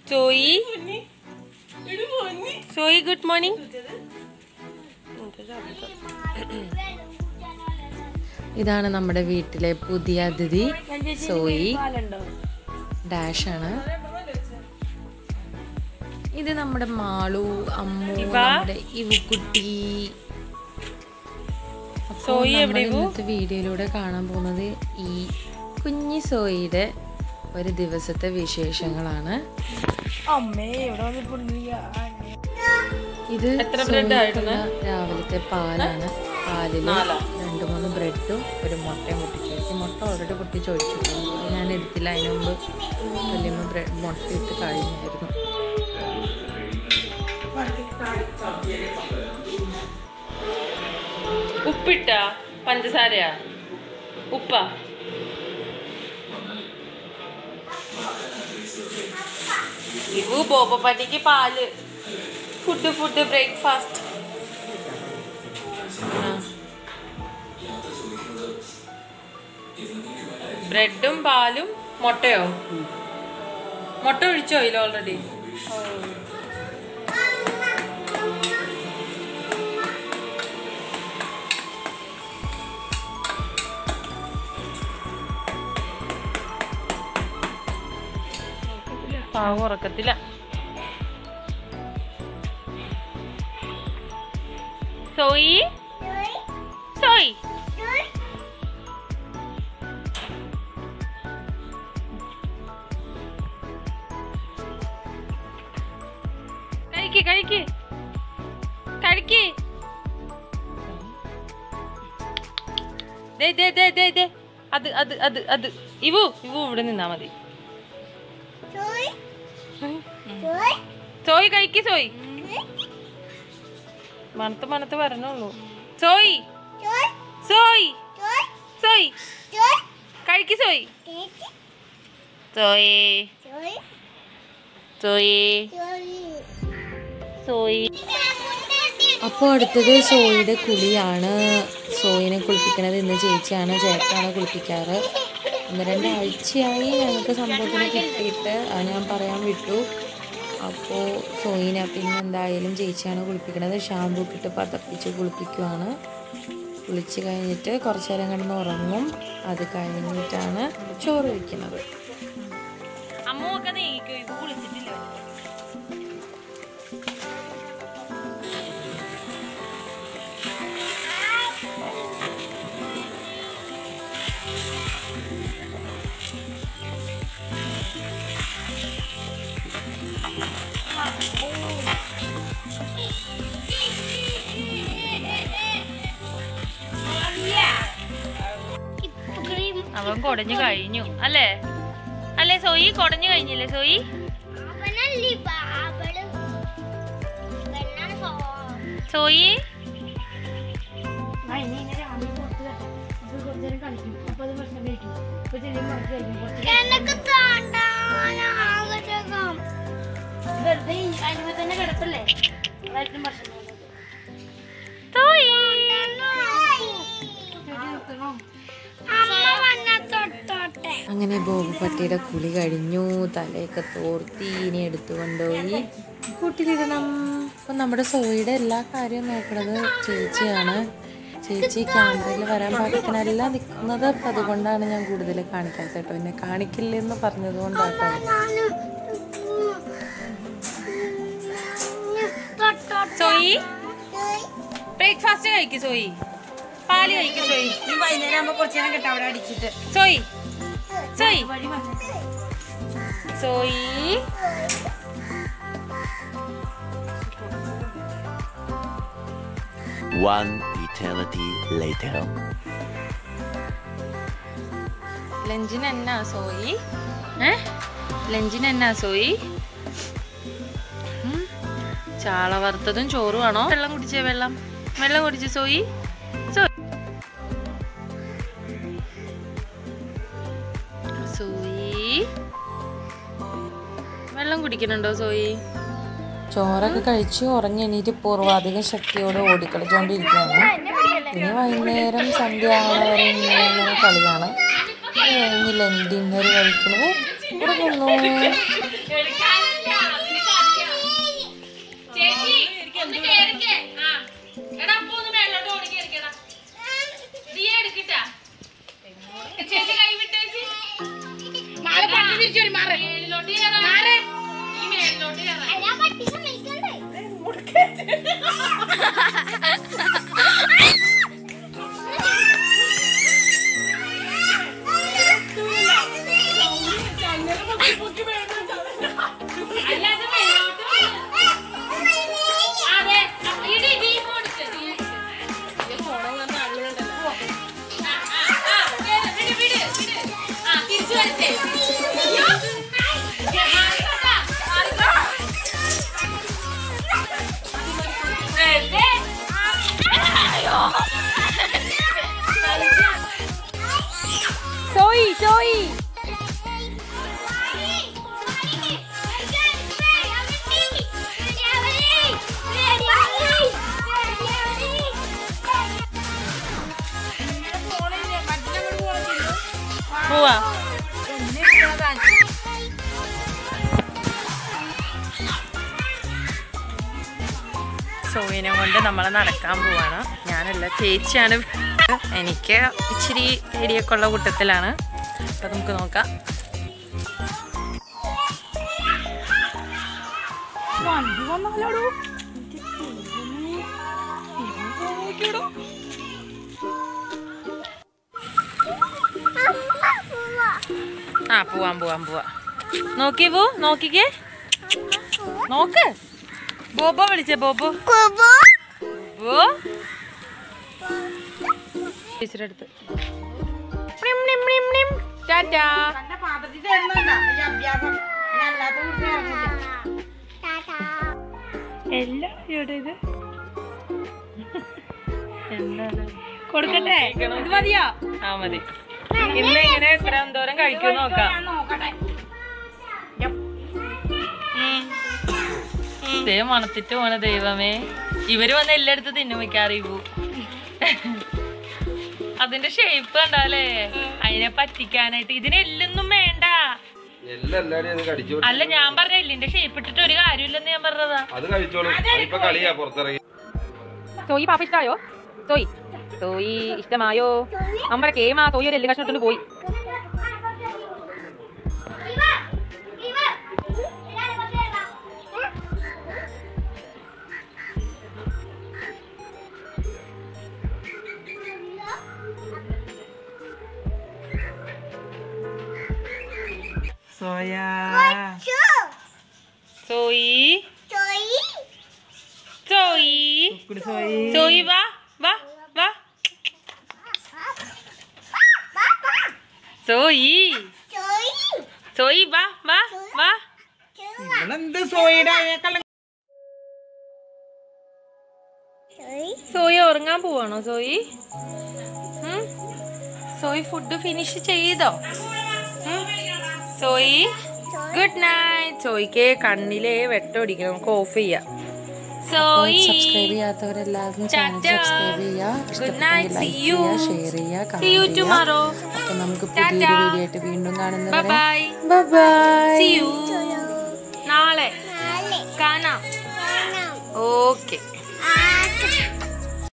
സോയി സോയി good morning ഇതാണ് നമ്മുടെ വീട്ടിലെ പുതിയ അതിഥി സോയി ഡാഷ് ആണ് ഇത് നമ്മുടെ മാളു അമ്മു നമ്മുടെ ഇവുക്കുട്ടി സോയി ഇന്നത്തെ വീഡിയോയിലൂടെ കാണാൻ പോകുന്നത് ഈ കുഞ്ഞി സോയിയുടെ ഒരു ദിവസത്തെ വിശേഷങ്ങളാണ് അമ്മേ ഇവിടെ വന്നിട്ടുണ്ട് ഇത് സോയിക്കുള്ള രാവിലത്തെ പാലാണ് പാലിൽ രണ്ട് മൂന്ന് ബ്രെഡും ഒരു മുട്ടയും പൊട്ടിച്ചു വെച്ചു മുട്ട ഓൾറെഡി പൊട്ടിച്ച് ഒഴിച്ചിട്ടുണ്ട് ഞാൻ എടുത്തില്ല അതിന് മുമ്പ് വലിയമ്മ ബ്രെഡ് മുട്ട ഇട്ട് കഴിഞ്ഞായിരുന്നു ഉപ്പിട്ട പഞ്ചസാരയാ ഉപ്പ ഇവു ബോബപ്പാട്ടിക്ക് പാല് ഫുഡ് ഫുഡ് ബ്രേക്ക്ഫാസ്റ്റ് ബ്രെഡും പാലും മുട്ടയോ മുട്ട ഒഴിച്ചോ ഇല്ല ഓൾറെഡി പാവം ഉറക്കത്തില്ല സോയി സോയി കഴിക്ക് കഴിക്ക് കഴിക്ക് ദേ ദേ ദേ ദേ ദേ അത് അത് അത് അത് ഇവു ഇവു ഇവിടെ നിന്നാ മതി സോയി കഴിക്ക് സോയി മണത്ത് മണത്ത് വരണുള്ളൂ സോയി സോയി സോയി കഴിക്ക് സോയി സോയി സോയി സോയി അപ്പോൾ അടുത്തത് സോയിയുടെ കുളിയാണ് സോയിനെ കുളിപ്പിക്കണത് ഇന്ന് ചേച്ചിയാണ് ചേട്ടനാണ് കുളിപ്പിക്കാറ് ഒന്ന് രണ്ടാഴ്ചയായി ഞങ്ങൾക്ക് സംഭവത്തിന് കിട്ടിയിട്ട് അത് ഞാൻ പറയാൻ വിട്ടു അപ്പോൾ സോയിനെ പിന്നെ എന്തായാലും ചേച്ചിയാണ് കുളിപ്പിക്കണത് ഷാമ്പൂ ഇട്ട് പതപ്പിച്ച് കുളിപ്പിക്കുവാണ് കുളിച്ച് കഴിഞ്ഞിട്ട് കുറച്ച് നേരം കിടന്ന് ഉറങ്ങും അത് കഴിഞ്ഞിട്ടാണ് ചോറ് വയ്ക്കുന്നത് അമ്മൊക്കെ നീക്കോ ഇത് കുളിച്ചിട്ടില്ല അവൻ കൊടഞ്ഞു കഴിഞ്ഞു അല്ലേ അല്ലേ സോയി കൊടഞ്ഞു കഴിഞ്ഞില്ലേ സോയി സോയി തന്നെ കിടപ്പല്ലേ അതായിട്ടും പ്രശ്നം സോയി അങ്ങനെ ബോബുപട്ടിയുടെ കുളി കഴിഞ്ഞു തലയൊക്കെ തോർത്തി ഇനി എടുത്തു കൊണ്ടുപോയി കൂട്ടിലിടണം അപ്പം നമ്മുടെ സോയിയുടെ എല്ലാ കാര്യവും നോക്കണത് ചേച്ചിയാണ് ചേച്ചി ക്യാമറയിൽ വരാൻ പാകത്തിനല്ല നിൽക്കുന്നത് അപ്പം അതുകൊണ്ടാണ് ഞാൻ കൂടുതൽ കാണിക്കാത്തത് കേട്ടോ എന്നെ കാണിക്കില്ലെന്ന് പറഞ്ഞത് കൊണ്ടാട്ടോ സോയി ബ്രേക്ക്ഫാസ്റ്റ് കഴിക്കും സോയി പാല് കഴിക്കും സോയി നീ വൈകുന്നേരം ആകുമ്പോ കുറച്ച് നേരം കേട്ടോ അവിടെ അടിച്ചിട്ട് സോയി സോയി വഴി വന്നു സോയി One eternity later. ലഞ്ചിന് എന്നാ സോയി ഏ ലഞ്ചിന് എന്നാ സോയി ഉം. ചാള വറുത്തതും ചോറുമാണോ വെള്ളം കുടിച്ചേ വെള്ളം വെള്ളം കുടിച്ച് സോയി സോയി സോയി വെള്ളം കുടിക്കുന്നുണ്ടോ സോയി ചോറൊക്കെ കഴിച്ച് ഉറങ്ങെണീറ്റ് പൂർവാധിക ശക്തിയോടെ ഓടിക്കളിച്ചോണ്ടിരിക്കുകയാണ് ഇനി വൈകുന്നേരം സന്ധ്യ ആവണ വരെ ഇങ്ങനെ കളിയാണ് അത് കഴിഞ്ഞ് ലഞ്ച് ഡിന്നർ കഴിക്കുന്നു ഉറങ്ങുന്നു സോയി സോയി പോവാ സോയിനെ കൊണ്ട് നമ്മൾ നടക്കാൻ പോവാണ് ഞാനല്ല ചേച്ചിയാണ് എനിക്ക് ഇച്ചിരി പേടിയൊക്കെ ഉള്ള കൂട്ടത്തിലാണ് അപ്പൊ നമുക്ക് നോക്കാം ആ പോവാം പോവാം പോവാം നോക്കി പോ നോക്കിക്കേ നോക്ക് ബോബോ വിളിച്ചേ ബോബോ ബോ ടീച്ചറെ അടുത്ത് ണിം, ണിം, ണിം, ണിം. ടാറ്റാ തന്റെ പാത്രത്തിൽ തരുന്നുണ്ടാ ഈ അഭ്യാസം ഞാൻ അല്ലാത്ത കുറിച്ച് ഇറങ്ങില്ല എല്ലാം ഇവിടെ ഇത് എന്താണ് കൊടുക്കട്ടെ ഇത് മതിയോ ആ മതി ഇന്ന് ഇങ്ങനെ എത്ര എന്തോരം കഴിക്കും നോക്കാം ഞാൻ നോക്കട്ടെ ദേ മണത്തിട്ട് പോണ ദൈവമേ ഇവര് വന്ന് എല്ലായിടത്തും തിന്നു വെക്കാറിയൂ അതിന്റെ ഷേപ്പ് കണ്ടാലേ അതിനെ പറ്റിക്കാനായിട്ട് ഇതിന് എല്ലൊന്നും വേണ്ട എല്ലാം എല്ലാരും അത് കടിച്ചു അല്ല ഞാൻ പറഞ്ഞ എല്ലിന്റെ ഷേപ്പ് ഇട്ടിട്ട് ഒരു കാര്യമില്ലെന്ന് ഞാൻ പറഞ്ഞതാ അത് കഴിച്ചോളും ഇപ്പൊ കളിയാ പുറത്തിറങ്ങി സോയി പാപ്പ ഇഷ്ടായോ സോയി സോയി ഇഷ്ടമായോ നമ്മുടെ കേമാ സോയി ഒരു എല്ല് കഷ്ണം ഇട്ടോണ്ട് പോയി സോയാ സോയി സോയി സോയി സോയി വാ വാ വാ സോയി സോയി വാ വാ വാ ഇവളെന്ത് സോയിയുടെ അതിനേക്കാളും സോയി ഉറങ്ങാൻ പോവാണോ സോയി ഉം? സോയി ഫുഡ് ഫിനിഷ് ചെയ്തോ ഉം? സോയി ഗുഡ് നൈറ്റ് സോയിക്ക് കണ്ണിലെ വെട്ടമടിക്കണം നമുക്ക് ഓഫ് ചെയ്യാം സോയി സബ്സ്ക്രൈബ് ചെയ്യാത്തവരെല്ലാവരും ചാനൽ ടാറ്റാ. സബ്സ്ക്രൈബ് ചെയ്യുക Good night. ഇഷ്ടപ്പെട്ടെങ്കിൽ ലൈക്ക് See you. ചെയ്യുക ഷെയർ ചെയ്യുക See you കമന്റ് ചെയ്യുക tomorrow. അപ്പൊ നമുക്ക് ടാറ്റാ. പുതിയൊരു വീഡിയോ ആയിട്ട് വീണ്ടും ബൈ കാണുന്നവരെ ബൈ ബൈ See you നാളെ കാണാം ഓക്കെ